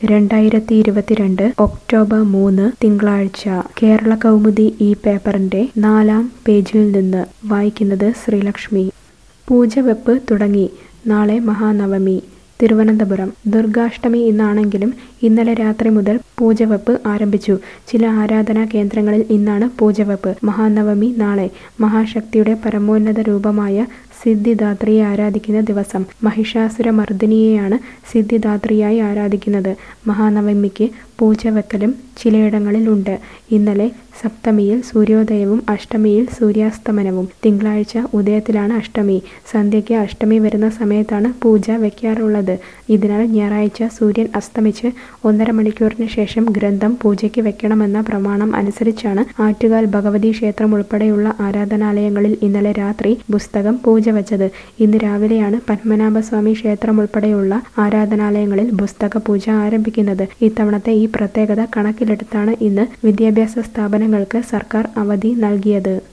രണ്ടായിരത്തി ഇരുപത്തിരണ്ട് ഒക്ടോബർ മൂന്ന് തിങ്കളാഴ്ച കേരള കൗമുദി ഈ പേപ്പറിന്റെ നാലാം പേജിൽ നിന്ന് വായിക്കുന്നത് ശ്രീലക്ഷ്മി പൂജവെപ്പ് തുടങ്ങി നാളെ മഹാനവമി തിരുവനന്തപുരം ദുർഗാഷ്ടമി ഇന്നാണെങ്കിലും ഇന്നലെ രാത്രി മുതൽ പൂജവെപ്പ് ആരംഭിച്ചു ചില ആരാധനാ കേന്ദ്രങ്ങളിൽ ഇന്നാണ് പൂജവെപ്പ് മഹാനവമി നാളെ മഹാശക്തിയുടെ പരമോന്നത രൂപമായ സിദ്ധിദാത്രിയെ ആരാധിക്കുന്ന ദിവസം മഹിഷാസുരമർദ്ദിനിയെയാണ് സിദ്ധിദാത്രിയായി ആരാധിക്കുന്നത് മഹാനവമിക്ക് പൂജ വെക്കലും ചിലയിടങ്ങളിൽ ഉണ്ട് ഇന്നലെ സപ്തമിയിൽ സൂര്യോദയവും അഷ്ടമിയിൽ സൂര്യാസ്തമനവും തിങ്കളാഴ്ച ഉദയത്തിലാണ് അഷ്ടമി സന്ധ്യയ്ക്ക് അഷ്ടമി വരുന്ന സമയത്താണ് പൂജ വെക്കാറുള്ളത് ഇതിനാൽ ഞായറാഴ്ച സൂര്യൻ അസ്തമിച്ച് ഒന്നര മണിക്കൂറിന് ശേഷം ഗ്രന്ഥം പൂജയ്ക്ക് വെക്കണമെന്ന പ്രമാണം അനുസരിച്ചാണ് ആറ്റുകാൽ ഭഗവതി ക്ഷേത്രം ഉൾപ്പെടെയുള്ള ആരാധനാലയങ്ങളിൽ ഇന്നലെ രാത്രി പുസ്തകം പൂജ വെച്ചത് ഇന്ന് രാവിലെയാണ് പത്മനാഭസ്വാമി ക്ഷേത്രം ഉൾപ്പെടെയുള്ള ആരാധനാലയങ്ങളിൽ പുസ്തക പൂജ ആരംഭിക്കുന്നത് ഇത്തവണത്തെ ഈ പ്രത്യേകത കണക്കിലെടുത്താണ് ഇന്ന് വിദ്യാഭ്യാസ സ്ഥാപനങ്ങൾക്ക് സർക്കാർ അവധി നൽകിയത്